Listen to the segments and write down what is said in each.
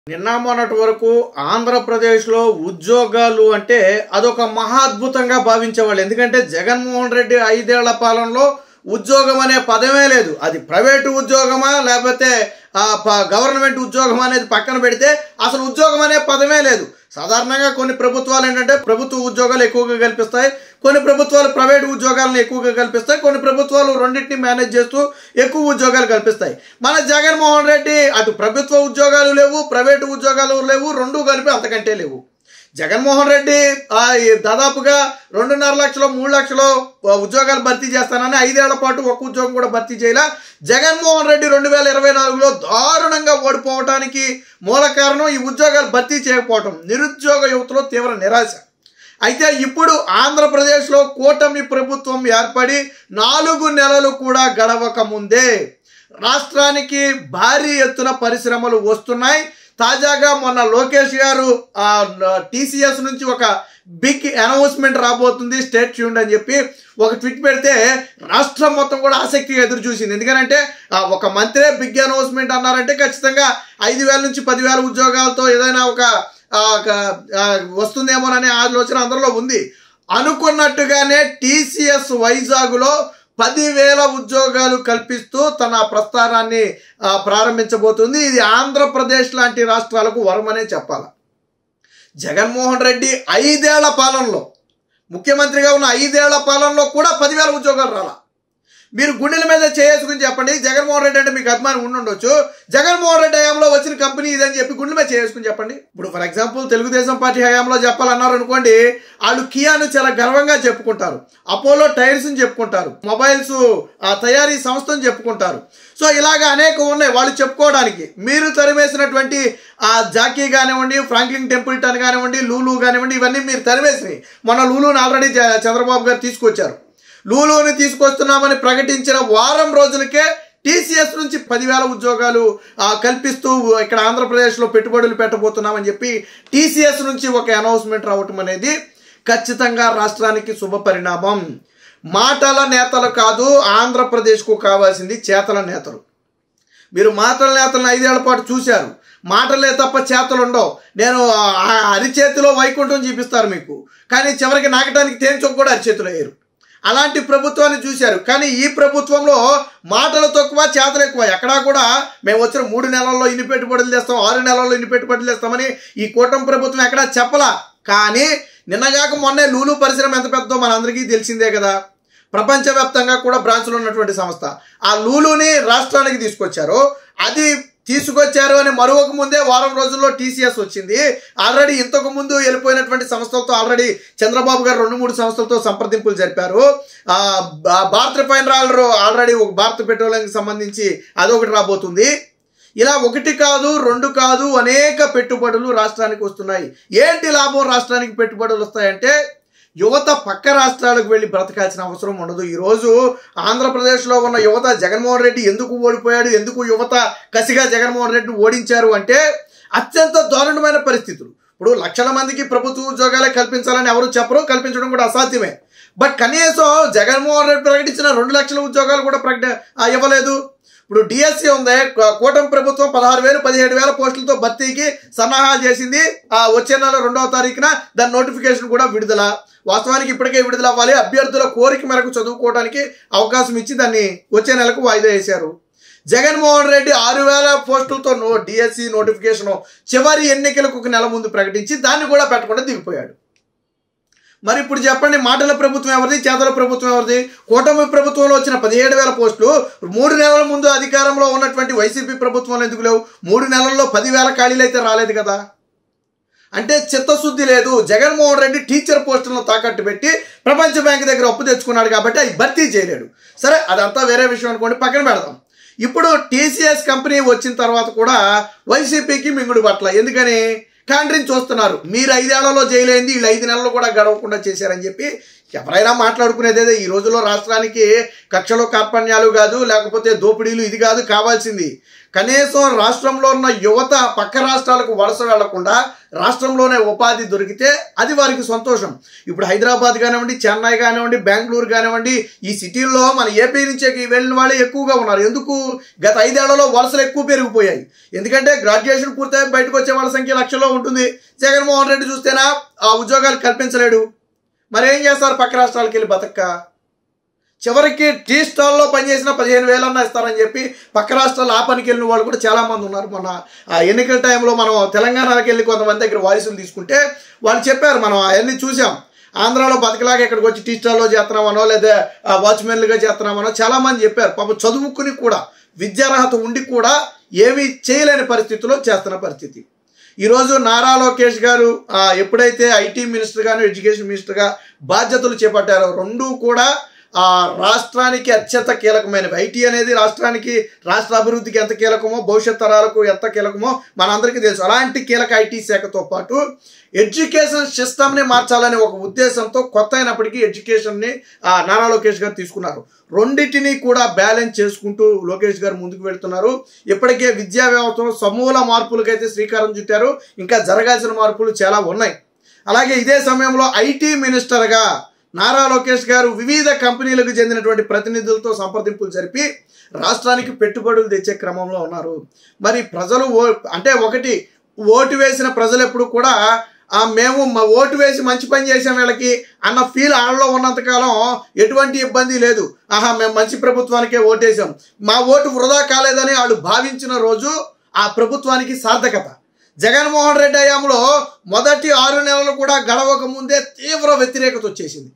నిన్న మొన్నటి వరకు ఆంధ్రప్రదేశ్లో ఉద్యోగాలు అంటే అదొక మహాద్భుతంగా భావించేవాళ్ళు ఎందుకంటే జగన్మోహన్ రెడ్డి ఐదేళ్ల పాలనలో ఉద్యోగం అనే పదమే లేదు అది ప్రైవేటు ఉద్యోగమా లేకపోతే ఆ, ప- గవర్నమెంట్ ఉద్యోగమా అనేది పక్కన పెడితే అసలు ఉద్యోగం అనే పదమే లేదు సాధారణంగా కొన్ని ప్రభుత్వాలు ఏంటంటే ప్రభుత్వ ఉద్యోగాలు ఎక్కువగా కల్పిస్తాయి కొన్ని ప్రభుత్వాలు ప్రైవేట్ ఉద్యోగాలను ఎక్కువగా కల్పిస్తాయి కొన్ని ప్రభుత్వాలు రెండింటిని మేనేజ్ చేస్తూ ఎక్కువ ఉద్యోగాలు కల్పిస్తాయి మన జగన్మోహన్ రెడ్డి అటు ప్రభుత్వ ఉద్యోగాలు లేవు ప్రైవేటు ఉద్యోగాలు లేవు రెండు కలిపి అంతకంటే లేవు జగన్మోహన్ రెడ్డి ఆ, ఈ దాదాపుగా రెండున్నర లక్షలు మూడు లక్షలు ఆ, ఉద్యోగాలు భర్తీ చేస్తానని ఐదేళ్ల పాటు ఒక్క ఉద్యోగం కూడా భర్తీ చేయాల జగన్మోహన్ రెడ్డి రెండు వేల ఇరవై నాలుగులో దారుణంగా ఓడిపోవటానికి మూల కారణం ఈ ఉద్యోగాలు భర్తీ చేయకపోవటం నిరుద్యోగ యువతలో తీవ్ర నిరాశ అయితే ఇప్పుడు ఆంధ్రప్రదేశ్లో కూటమి ప్రభుత్వం ఏర్పడి నాలుగు నెలలు కూడా గడవక ముందే రాష్ట్రానికి భారీ ఎత్తున పరిశ్రమలు వస్తున్నాయి తాజాగా మొన్న లోకేష్ గారు టీసీఎస్ నుంచి ఒక బిగ్ అనౌన్స్మెంట్ రాబోతుంది స్టేట్ ట్యూన్ అని చెప్పి ఒక ట్వీట్ పెడితే రాష్ట్రం మొత్తం కూడా ఆసక్తిగా ఎదురు చూసింది ఎందుకంటే ఆ, ఒక మంత్రే బిగ్ అనౌన్స్మెంట్ అన్నారంటే ఖచ్చితంగా ఐదు వేల నుంచి పదివేల ఉద్యోగాలతో ఏదైనా ఒక ఆ, ఒక, ఆ, వస్తుందేమోననే ఆలోచన అందరిలో ఉంది అనుకున్నట్టుగానే టీసీఎస్ వైజాగ్లో పదివేల ఉద్యోగాలు కల్పిస్తూ తన ప్రస్థానాన్ని ఆ, ప్రారంభించబోతుంది ఇది ఆంధ్రప్రదేశ్ లాంటి రాష్ట్రాలకు వరమనే చెప్పాలి జగన్మోహన్ రెడ్డి ఐదేళ్ల పాలనలో ముఖ్యమంత్రిగా ఉన్న ఐదేళ్ల పాలనలో కూడా పదివేల ఉద్యోగాలు రాలా మీరు గుండెల మీద చేసుకుని చెప్పండి జగన్మోహన్ రెడ్డి అంటే మీకు అభిమానం ఉండి ఉండొచ్చు జగన్మోహన్ రెడ్డి హయాంలో వచ్చిన కంపెనీ ఇదని చెప్పి గుండెల మీద చేసుకుని చెప్పండి ఇప్పుడు ఫర్ ఎగ్జాంపుల్ తెలుగుదేశం పార్టీ హయాంలో చెప్పాలన్నారు అనుకోండి వాళ్ళు కియాను చాలా గర్వంగా చెప్పుకుంటారు అపోలో టైర్స్ అని చెప్పుకుంటారు మొబైల్స్ ఆ తయారీ సంస్థను చెప్పుకుంటారు సో ఇలాగ అనేక ఉన్నాయి వాళ్ళు చెప్పుకోవడానికి మీరు తరిమేసినటువంటి ఆ జాకీ కానివ్వండి ఫ్రాంక్లిన్ టెంపుల్టన్ కానివ్వండి లూలు కానివ్వండి ఇవన్నీ మీరు తరిమేసినాయి మొన్న లూలుని ఆల్రెడీ జ- చంద్రబాబు గారు తీసుకొచ్చారు లూలుని తీసుకొస్తున్నామని ప్రకటించిన వారం రోజులకే టీసీఎస్ నుంచి పదివేల ఉద్యోగాలు ఆ, కల్పిస్తూ ఇక్కడ ఆంధ్రప్రదేశ్లో పెట్టుబడులు పెట్టబోతున్నామని చెప్పి టీసీఎస్ నుంచి ఒక అనౌన్స్మెంట్ రావటం అనేది ఖచ్చితంగా రాష్ట్రానికి శుభ పరిణామం మాటల నేతలు కాదు ఆంధ్రప్రదేశ్కు కావాల్సింది చేతల నేతలు మీరు మాటల నేతలను ఐదేళ్ల పాటు చూశారు మాటలే తప్ప చేతలు ఉండవు నేను ఆ అరిచేతిలో వైకుంఠం చూపిస్తారు మీకు కానీ చివరికి నాకటానికి తేంచొక్క కూడా అరిచేతిలో వేయరు అలాంటి ప్రభుత్వాన్ని చూశారు కానీ ఈ ప్రభుత్వంలో మాటలు తక్కువ చేతలు ఎక్కువ ఎక్కడా కూడా మేము వచ్చిన మూడు నెలల్లో ఇన్ని పెట్టుబడులు తెస్తాం ఆరు నెలల్లో ఇన్ని పెట్టుబడులు తెస్తామని ఈ కూటమి ప్రభుత్వం ఎక్కడా చెప్పలా కానీ నిన్నగాక మొన్నే లూలు పరిశ్రమ ఎంత పెద్దో మనందరికీ తెలిసిందే కదా ప్రపంచవ్యాప్తంగా కూడా బ్రాంచ్లు ఉన్నటువంటి సంస్థ ఆ లూలుని రాష్ట్రానికి తీసుకొచ్చారు అది తీసుకొచ్చారు అని మరొక ముందే వారం రోజుల్లో టీసీఎస్ వచ్చింది ఆల్రెడీ ఇంతకు ముందు వెళ్ళిపోయినటువంటి సంస్థలతో ఆల్రెడీ చంద్రబాబు గారు రెండు మూడు సంస్థలతో సంప్రదింపులు జరిపారు ఆ, భా- భారత్ రిఫైనరాలు ఆల్రెడీ ఒక భారత్ పెట్రోలియంకి సంబంధించి అదొకటి రాబోతుంది ఇలా ఒకటి కాదు రెండు కాదు అనేక పెట్టుబడులు రాష్ట్రానికి వస్తున్నాయి ఏంటి లాభం రాష్ట్రానికి పెట్టుబడులు వస్తాయంటే యువత పక్క రాష్ట్రాలకు వెళ్ళి బ్రతకాల్సిన అవసరం ఉండదు ఈరోజు ఆంధ్రప్రదేశ్లో ఉన్న యువత జగన్మోహన్ రెడ్డి ఎందుకు ఓడిపోయాడు ఎందుకు యువత కసిగా జగన్మోహన్ రెడ్డిని ఓడించారు అంటే అత్యంత దారుణమైన పరిస్థితులు ఇప్పుడు లక్షల మందికి ప్రభుత్వ ఉద్యోగాలే కల్పించాలని ఎవరు చెప్పరు కల్పించడం కూడా అసాధ్యమే బట్ కనీసం జగన్మోహన్ రెడ్డి ప్రకటించిన రెండు లక్షల ఉద్యోగాలు కూడా ప్రకట ఆ, ఇవ్వలేదు ఇప్పుడు డిఎస్సి ఉంది కూ- కూటమి ప్రభుత్వం పదహారు వేలు పదిహేడు వేల పోస్టులతో భర్తీకి సన్నాహాలు చేసింది ఆ వచ్చే నెల రెండవ తారీఖున దాని నోటిఫికేషన్ కూడా విడుదల వాస్తవానికి ఇప్పటికే విడుదల అవ్వాలి అభ్యర్థుల కోరిక మేరకు చదువుకోవడానికి అవకాశం ఇచ్చి దాన్ని వచ్చే నెలకు వాయిదా వేశారు జగన్మోహన్ రెడ్డి ఆరు వేల పోస్టులతో నో డిఎస్సి నోటిఫికేషన్ చివరి ఎన్నికలకు ఒక నెల ముందు ప్రకటించి దాన్ని కూడా పెట్టకుండా దిగిపోయాడు మరి ఇప్పుడు చెప్పండి మాటల ప్రభుత్వం ఎవరిది చేతల ప్రభుత్వం ఎవరిది కూటమి ప్రభుత్వంలో వచ్చిన పదిహేడు వేల పోస్టులు మూడు నెలల ముందు అధికారంలో ఉన్నటువంటి వైసీపీ ప్రభుత్వంలో ఎందుకు లేవు మూడు నెలల్లో పదివేల ఖాళీలు అయితే రాలేదు కదా అంటే చిత్తశుద్ధి లేదు జగన్మోహన్ రెడ్డి టీచర్ పోస్టులను తాకట్టు పెట్టి ప్రపంచ బ్యాంక్ దగ్గర అప్పు తెచ్చుకున్నాడు కాబట్టి అవి భర్తీ చేయలేడు సరే అదంతా వేరే విషయం అనుకోండి పక్కన పెడదాం ఇప్పుడు టీసీఎస్ కంపెనీ వచ్చిన తర్వాత కూడా వైసీపీకి మింగుడు పట్ల ఎందుకని కాండ్రిని చూస్తున్నారు మీరు ఐదేళ్లలో జైలైంది వీళ్ళు ఐదు నెలలు కూడా గడవకుండా చేశారని చెప్పి ఎవరైనా మాట్లాడుకునేదేదే ఈ రోజుల్లో రాష్ట్రానికి కక్షలు కార్పణ్యాలు కాదు లేకపోతే దోపిడీలు ఇది కాదు కావాల్సింది కనీసం రాష్ట్రంలో ఉన్న యువత పక్క రాష్ట్రాలకు వలస వెళ్లకుండా రాష్ట్రంలోనే ఉపాధి దొరికితే అది వారికి సంతోషం ఇప్పుడు హైదరాబాద్ కానివ్వండి చెన్నై కానివ్వండి బెంగళూరు కానివ్వండి ఈ సిటీల్లో మన ఏపీ నుంచే వెళ్ళిన వాళ్ళే ఎక్కువగా ఉన్నారు ఎందుకు గత ఐదేళ్లలో వలసలు ఎక్కువ పెరిగిపోయాయి ఎందుకంటే గ్రాడ్యుయేషన్ పూర్తయి బయటకు వచ్చే వాళ్ళ సంఖ్య లక్షల్లో ఉంటుంది జగన్మోహన్ రెడ్డి చూస్తేనా ఆ ఉద్యోగాలు కల్పించలేడు మరి ఏం చేస్తారు పక్క రాష్ట్రాలకు వెళ్ళి బతక్క చివరికి టీ స్టాల్లో పనిచేసిన పదిహేను వేలన్నా ఇస్తారని చెప్పి పక్క రాష్ట్రాలు ఆ పనికి వెళ్ళిన వాళ్ళు కూడా చాలా మంది ఉన్నారు మన ఆ ఎన్నికల టైంలో మనం తెలంగాణకి వెళ్ళి కొంతమంది దగ్గర వాయిసులు తీసుకుంటే వాళ్ళు చెప్పారు మనం అవన్నీ చూసాం ఆంధ్రాలో బతకలాగా ఇక్కడికి వచ్చి టీ స్టాల్లో చేస్తున్నామనో లేదా వాచ్మెన్లుగా చేస్తున్నామనో చాలా మంది చెప్పారు పాపం చదువుకుని కూడా విద్యార్హత ఉండి కూడా ఏమీ చేయలేని పరిస్థితిలో చేస్తున్న పరిస్థితి ఈరోజు నారా లోకేష్ గారు ఆ, ఎప్పుడైతే ఐటీ మినిస్టర్గాను ఎడ్యుకేషన్ మినిస్టర్గా బాధ్యతలు చేపట్టారో రెండూ కూడా ఆ రాష్ట్రానికి అత్యంత కీలకమైనవి ఐటీ అనేది రాష్ట్రానికి రాష్ట్ర అభివృద్ధికి ఎంత కీలకమో భవిష్యత్ తరాలకు ఎంత కీలకమో మనందరికీ తెలుసు అలాంటి కీలక ఐటీ శాఖతో పాటు ఎడ్యుకేషన్ సిస్టమ్ని మార్చాలనే ఒక ఉద్దేశంతో కొత్త అయినప్పటికీ ఎడ్యుకేషన్ని ఆ, నారా లోకేష్ గారు తీసుకున్నారు రెండింటినీ కూడా బ్యాలెన్స్ చేసుకుంటూ లోకేష్ గారు ముందుకు వెళ్తున్నారు ఇప్పటికే విద్యా వ్యవస్థలో సమూల మార్పులకైతే శ్రీకారం చుట్టారు ఇంకా జరగాల్సిన మార్పులు చాలా ఉన్నాయి అలాగే ఇదే సమయంలో ఐటీ మినిస్టర్గా నారా లోకేష్ గారు వివిధ కంపెనీలకు చెందినటువంటి ప్రతినిధులతో సంప్రదింపులు జరిపి రాష్ట్రానికి పెట్టుబడులు తెచ్చే క్రమంలో ఉన్నారు మరి ప్రజలు ఓ అంటే ఒకటి ఓటు వేసిన ప్రజలు ఎప్పుడు కూడా ఆ మేము మా ఓటు వేసి మంచి పని చేసాం వీళ్ళకి అన్న ఫీల్ ఆడలో ఉన్నంతకాలం ఎటువంటి ఇబ్బంది లేదు ఆహా మేము మంచి ప్రభుత్వానికే ఓటేసాం మా ఓటు వృధా కాలేదని వాళ్ళు భావించిన రోజు ఆ ప్రభుత్వానికి సార్థకత జగన్మోహన్ రెడ్డి హయాంలో మొదటి ఆరు నెలలు కూడా గడవక ముందే తీవ్ర వ్యతిరేకత వచ్చేసింది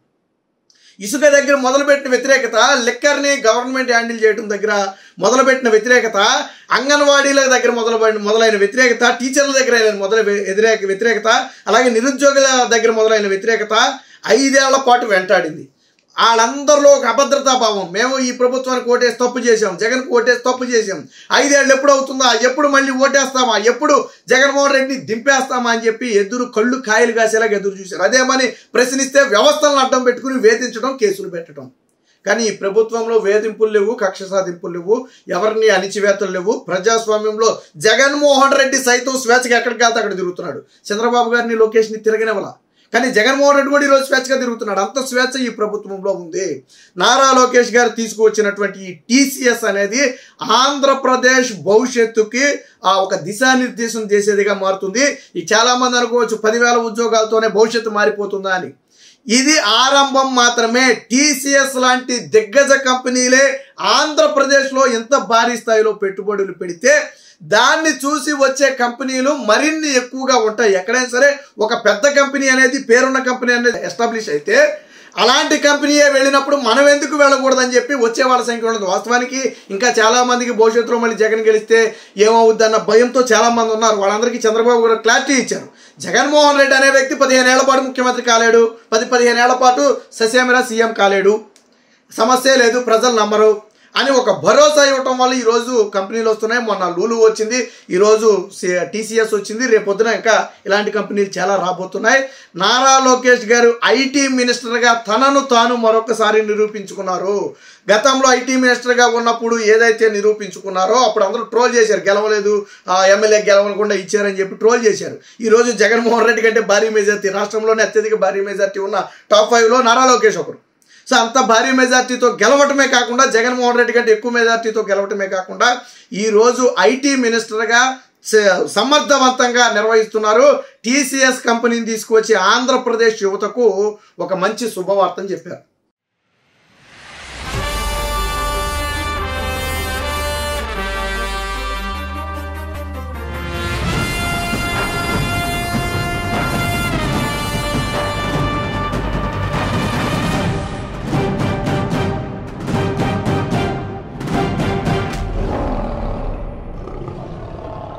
ఇసుక దగ్గర మొదలుపెట్టిన వ్యతిరేకత లిక్కర్ని గవర్నమెంట్ హ్యాండిల్ చేయడం దగ్గర మొదలుపెట్టిన వ్యతిరేకత అంగన్వాడీల దగ్గర మొదలు మొదలైన వ్యతిరేకత టీచర్ల దగ్గర అయిన మొదల వ్యతిరేక వ్యతిరేకత అలాగే నిరుద్యోగుల దగ్గర మొదలైన వ్యతిరేకత ఐదేళ్ల పాటు వెంటాడింది వాళ్ళందరిలో ఒక అభద్రతా భావం మేము ఈ ప్రభుత్వానికి ఓటేసి తప్పు చేసాం జగన్కి ఓటేసి తప్పు చేసాం ఐదేళ్ళు ఎప్పుడు అవుతుందా ఎప్పుడు మళ్ళీ ఓటేస్తామా ఎప్పుడు జగన్మోహన్ రెడ్డిని దింపేస్తామా అని చెప్పి ఎదురు కళ్ళు కాయలు కాసేలాగా ఎదురు చూశారు అదేమని ప్రశ్నిస్తే వ్యవస్థలను అడ్డం పెట్టుకుని వేధించడం కేసులు పెట్టడం కానీ ఈ ప్రభుత్వంలో వేధింపులు లేవు కక్ష సాధింపులు లేవు ఎవరిని అణిచివేతలు లేవు ప్రజాస్వామ్యంలో జగన్మోహన్ రెడ్డి సైతం స్వేచ్ఛగా ఎక్కడికి వెళ్తే అక్కడ తిరుగుతున్నాడు చంద్రబాబు గారిని లోకేష్ని తిరగనివ్వాల కానీ జగన్మోహన్ రెడ్డి కూడా ఈరోజు స్వేచ్ఛగా తిరుగుతున్నాడు అంత స్వేచ్ఛ ఈ ప్రభుత్వంలో ఉంది నారా లోకేష్ గారు తీసుకువచ్చినటువంటి ఈ టీసీఎస్ అనేది ఆంధ్రప్రదేశ్ భవిష్యత్తుకి ఆ ఒక దిశానిర్దేశం చేసేదిగా మారుతుంది ఈ చాలా మంది అనుకోవచ్చు పదివేల ఉద్యోగాలతోనే భవిష్యత్తు మారిపోతుందా అని ఇది ఆరంభం మాత్రమే టీసీఎస్ లాంటి దిగ్గజ కంపెనీలే ఆంధ్రప్రదేశ్లో ఎంత భారీ స్థాయిలో పెట్టుబడులు పెడితే దాన్ని చూసి వచ్చే కంపెనీలు మరిన్ని ఎక్కువగా ఉంటాయి ఎక్కడైనా సరే ఒక పెద్ద కంపెనీ అనేది పేరున్న కంపెనీ అనేది ఎస్టాబ్లిష్ అయితే అలాంటి కంపెనీయే వెళ్ళినప్పుడు మనం ఎందుకు వెళ్ళకూడదని చెప్పి వచ్చే వాళ్ళ సంఖ్య ఉండదు వాస్తవానికి ఇంకా చాలా మందికి భవిష్యత్తులో మళ్ళీ జగన్ గెలిస్తే ఏమవుద్దన్న భయంతో చాలా మంది ఉన్నారు వాళ్ళందరికీ చంద్రబాబు గారు క్లారిటీ ఇచ్చారు జగన్మోహన్ రెడ్డి అనే వ్యక్తి పదిహేను ఏళ్ల పాటు ముఖ్యమంత్రి కాలేడు పది పదిహేను ఏళ్ల పాటు ససేమిరా సీఎం కాలేడు సమస్య లేదు ప్రజలు నమ్మరు అని ఒక భరోసా ఇవ్వటం వల్ల ఈరోజు కంపెనీలు వస్తున్నాయి మొన్న లూలు వచ్చింది ఈరోజు టీసీఎస్ వచ్చింది రేపొద్దున ఇంకా ఇలాంటి కంపెనీలు చాలా రాబోతున్నాయి నారా లోకేష్ గారు ఐటీ మినిస్టర్గా తనను తాను మరొకసారి నిరూపించుకున్నారు గతంలో ఐటీ మినిస్టర్గా ఉన్నప్పుడు ఏదైతే నిరూపించుకున్నారో అప్పుడు అందరూ ట్రోల్ చేశారు గెలవలేదు ఆ ఎమ్మెల్యే గెలవకుండా ఇచ్చారని చెప్పి ట్రోల్ చేశారు ఈరోజు జగన్మోహన్ రెడ్డి కంటే భారీ మెజార్టీ రాష్ట్రంలోనే అత్యధిక భారీ మెజార్టీ ఉన్న టాప్ ఫైవ్లో నారా లోకేష్ ఒకరు సో అంత భారీ మెజార్టీతో గెలవటమే కాకుండా జగన్మోహన్ రెడ్డి కంటే ఎక్కువ మెజార్టీతో గెలవటమే కాకుండా ఈరోజు ఐటీ మినిస్టర్గా స- సమర్థవంతంగా నిర్వహిస్తున్నారు టీసీఎస్ కంపెనీని తీసుకువచ్చి ఆంధ్రప్రదేశ్ యువతకు ఒక మంచి శుభవార్తని చెప్పారు